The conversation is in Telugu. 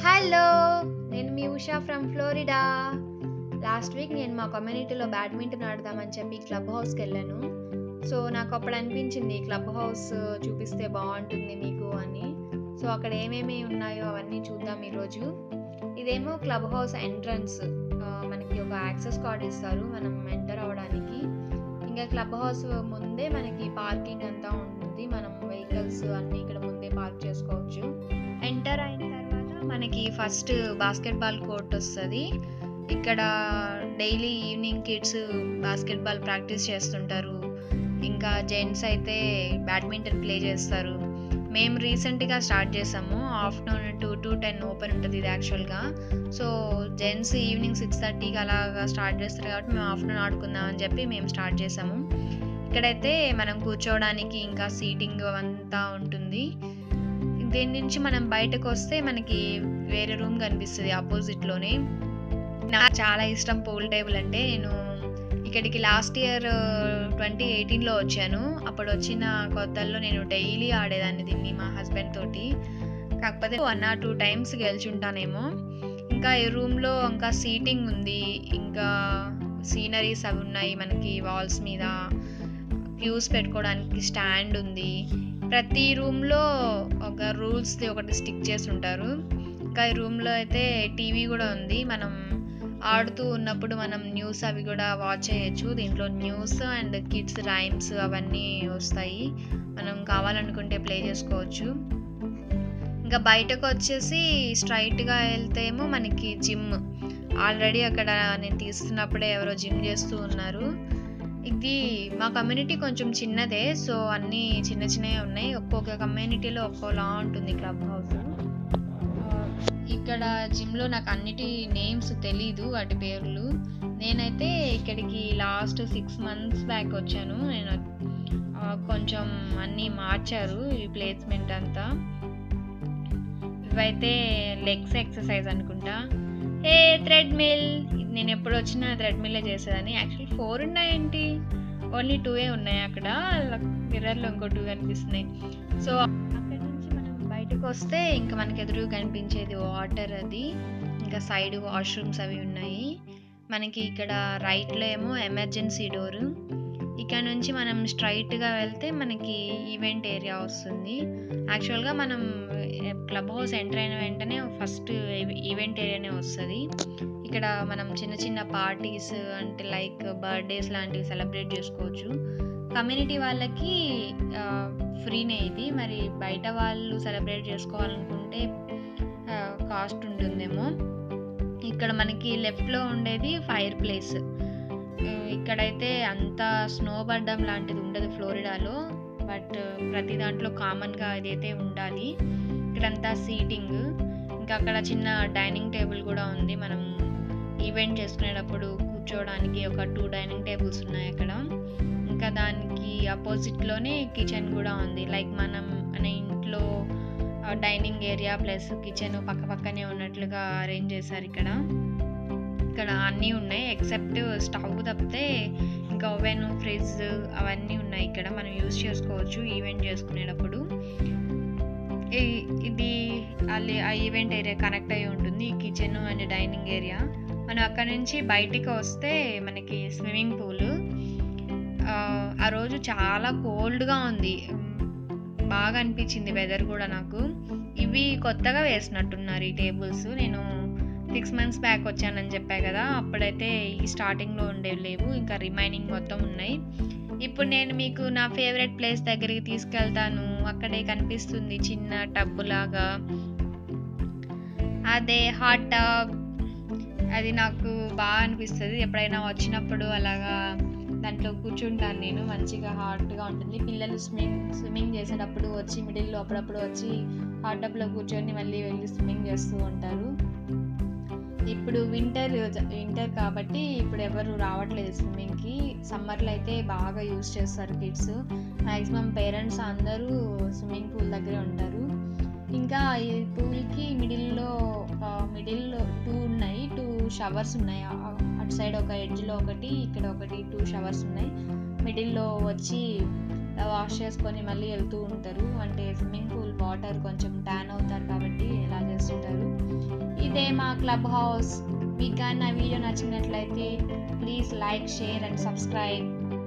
హలో నేను మీ Usha from Florida last week నేను మా కమ్యూనిటీలో బ్యాడ్మింటన్ ఆడదామని చెప్పి క్లబ్ హౌస్కి వెళ్ళాను సో నాకు అప్పుడు అనిపించింది క్లబ్ హౌస్ చూపిస్తే బాగుంటుంది మీకు అని సో అక్కడ ఏమేమి ఉన్నాయో అవన్నీ చూద్దాం ఈరోజు ఇదేమో క్లబ్ హౌస్ ఎంట్రన్స్ మనకి ఒక యాక్సెస్ కార్డ్ ఇస్తారు మనం ఎంటర్ అవ్వడానికి ఇంకా క్లబ్ హౌస్ ముందే మనకి పార్కింగ్ అంతా ఉంటుంది మనం వెహికల్స్ అన్నీ ఇక్కడ ముందే పార్క్ చేసుకోవచ్చు ఎంటర్ అయిన తర్వాత మనకి ఫస్ట్ బాస్కెట్బాల్ కోర్ట్ వస్తుంది ఇక్కడ daily evening kids basketball practice చేస్తుంటారు ఇంకా జెంట్స్ అయితే బ్యాడ్మింటన్ ప్లే చేస్తారు మేము రీసెంట్గా స్టార్ట్ చేసాము afternoon two to ten open ఉంటుంది ఇది యాక్చువల్గా సో జెంట్స్ ఈవినింగ్ సిక్స్ థర్టీకి అలాగా స్టార్ట్ చేస్తారు కాబట్టి మేము ఆఫ్టర్నూన్ ఆడుకుందాం అని చెప్పి మేము స్టార్ట్ చేసాము ఇక్కడైతే మనం కూర్చోవడానికి ఇంకా సీటింగ్ అంతా ఉంటుంది దీని నుంచి మనం బయటకు వస్తే మనకి వేరే రూమ్ కనిపిస్తుంది ఆపోజిట్లోనే నాకు చాలా ఇష్టం పూల్ టేబుల్ అంటే నేను ఇక్కడికి లాస్ట్ ఇయర్ ట్వంటీ ఎయిటీన్లో వచ్చాను అప్పుడు వచ్చిన కొత్తల్లో నేను డైలీ ఆడేదాన్ని దీన్ని మా హస్బెండ్ తోటి కాకపోతే వన్ ఆర్ టూ టైమ్స్ గెలిచుంటానేమో ఇంకా ఈ రూమ్లో ఇంకా సీటింగ్ ఉంది ఇంకా సీనరీస్ అవి ఉన్నాయి మనకి వాల్స్ మీద వ్యూస్ పెట్టుకోవడానికి స్టాండ్ ఉంది ప్రతి రూమ్లో ఒక రూల్స్ది ఒకటి స్టిక్ చేసి ఉంటారు ఇంకా ఈ రూమ్లో అయితే టీవీ కూడా ఉంది మనం ఆడుతూ ఉన్నప్పుడు మనం న్యూస్ అవి కూడా వాచ్ చేయొచ్చు దీంట్లో న్యూస్ అండ్ కిడ్స్ రైమ్స్ అవన్నీ వస్తాయి మనం కావాలనుకుంటే ప్లే చేసుకోవచ్చు ఇంకా బయటకు వచ్చేసి స్ట్రైట్గా వెళ్తే ఏమో మనకి జిమ్ ఆల్రెడీ అక్కడ నేను తీస్తున్నప్పుడే ఎవరో జిమ్ చేస్తూ ఉన్నారు ఇది మా కమ్యూనిటీ కొంచెం చిన్నదే సో అన్నీ చిన్న చిన్నవి ఉన్నాయి ఒక్కొక్క కమ్యూనిటీలో ఒక్కోలా ఉంటుంది క్లబ్ హౌస్ ఇక్కడ జిమ్లో నాకు అన్నిటి నేమ్స్ తెలీదు వాటి పేర్లు నేనైతే ఇక్కడికి లాస్ట్ సిక్స్ మంత్స్ బ్యాక్ వచ్చాను నేను కొంచెం అన్నీ మార్చారు ఈ ప్లేస్మెంట్ అంతా ఇవైతే లెగ్స్ ఎక్సర్సైజ్ అనుకుంటా ఏ థ్రెడ్మిల్ నేను ఎప్పుడు వచ్చినా థ్రెడ్మిల్లే చేసేదాన్ని యాక్చువల్లీ ఫోర్ ఉన్నాయేంటి ఓన్లీ టూవే ఉన్నాయి అక్కడ మిర్రర్లో ఇంకో టూ కనిపిస్తున్నాయి సో అక్కడ నుంచి మనం బయటకు వస్తే ఇంకా మనకి ఎదురు కనిపించేది వాటర్ అది ఇంకా సైడ్ వాష్రూమ్స్ అవి ఉన్నాయి మనకి ఇక్కడ రైట్లో ఏమో ఎమర్జెన్సీ డోరు ఇక్కడ నుంచి మనం స్ట్రైట్గా వెళ్తే మనకి ఈవెంట్ ఏరియా వస్తుంది యాక్చువల్గా మనం క్లబ్ హౌస్ ఎంటర్ అయిన వెంటనే ఫస్ట్ ఈవెంట్ ఏరియానే వస్తుంది ఇక్కడ మనం చిన్న చిన్న పార్టీస్ అంటే లైక్ బర్త్డేస్ లాంటివి సెలబ్రేట్ చేసుకోవచ్చు కమ్యూనిటీ వాళ్ళకి ఫ్రీనే ఇది మరి బయట వాళ్ళు సెలబ్రేట్ చేసుకోవాలనుకుంటే కాస్ట్ ఉంటుందేమో ఇక్కడ మనకి లెఫ్ట్లో ఉండేది ఫైర్ ప్లేస్ ఇక్కడైతే అంత స్నో పడ్డం లాంటిది ఉండదు ఫ్లోరిడాలో బట్ ప్రతి దాంట్లో కామన్గా అదైతే ఉండాలి ఇక్కడంతా సీటింగ్ ఇంకా అక్కడ చిన్న డైనింగ్ టేబుల్ కూడా ఉంది మనం ఈవెంట్ చేసుకునేటప్పుడు కూర్చోవడానికి ఒక టూ డైనింగ్ టేబుల్స్ ఉన్నాయి అక్కడ ఇంకా దానికి అపోజిట్లోనే కిచెన్ కూడా ఉంది లైక్ మనం మన ఇంట్లో డైనింగ్ ఏరియా ప్లస్ కిచెన్ పక్క పక్కనే ఉన్నట్లుగా అరేంజ్ చేశారు ఇక్కడ ఇక్కడ అన్నీ ఉన్నాయి ఎక్సెప్ట్ స్టవ్ తప్పితే ఇంకా ఓవెన్ ఫ్రిడ్జ్ అవన్నీ ఉన్నాయి ఇక్కడ మనం యూజ్ చేసుకోవచ్చు ఈవెంట్ చేసుకునేటప్పుడు ఇది ಅಲ್ಲಿ ఆ ఈవెంట్ ఏరియా కనెక్ట్ అయి ఉంటుంది ఈ కిచెన్ అండ్ డైనింగ్ ఏరియా మనం అక్కడ నుంచి బయటికి వస్తే మనకి స్విమ్మింగ్ పూల్ ఆ రోజు చాలా కోల్డ్గా ఉంది బాగా అనిపించింది వెదర్ కూడా నాకు ఇవి కొత్తగా వేసినట్టున్నారు ఈ టేబుల్స్ నేను సిక్స్ మంత్స్ బ్యాక్ వచ్చానని చెప్పా కదా అప్పుడైతే ఈ స్టార్టింగ్లో ఉండేవి లేవు ఇంకా రిమైనింగ్ మొత్తం ఉన్నాయి ఇప్పుడు నేను మీకు నా ఫేవరెట్ ప్లేస్ దగ్గరికి తీసుకెళ్తాను అక్కడే కనిపిస్తుంది చిన్న టబ్ లాగా అదే హాట్ టబ్ అది నాకు బాగా అనిపిస్తుంది ఎప్పుడైనా వచ్చినప్పుడు అలాగా దాంట్లో కూర్చుంటాను నేను మంచిగా హాట్గా ఉంటుంది పిల్లలు స్విమ్మింగ్ స్విమ్మింగ్ చేసేటప్పుడు వచ్చి మిడిల్లో అప్పుడప్పుడు వచ్చి హాట్ టబ్లో కూర్చొని మళ్ళీ వెళ్ళి స్విమ్మింగ్ చేస్తూ ఉంటారు ఇప్పుడు వింటర్ వింటర్ కాబట్టి ఇప్పుడు ఎవరు రావట్లేదు స్విమ్మింగ్కి సమ్మర్లో అయితే బాగా యూస్ చేస్తారు కిడ్స్ మ్యాక్సిమం పేరెంట్స్ అందరూ స్విమ్మింగ్ పూల్ దగ్గరే ఉంటారు ఇంకా ఈ పూల్కి మిడిల్లో మిడిల్లో టూ ఉన్నాయి టూ షవర్స్ ఉన్నాయి అటు సైడ్ ఒక ఎడ్జ్లో ఒకటి ఇక్కడ ఒకటి టూ షవర్స్ ఉన్నాయి మిడిల్లో వచ్చి వాష్ చేసుకొని మళ్ళీ వెళ్తూ ఉంటారు అంటే స్విమ్మింగ్ పూల్ వాటర్ కొంచెం ట్యాన్ అవుతారు కాబట్టి ఇలా చేస్తుంటారు ఇదే మా క్లబ్ హౌస్ మీకు కానీ నా వీడియో నచ్చినట్లయితే please like share and subscribe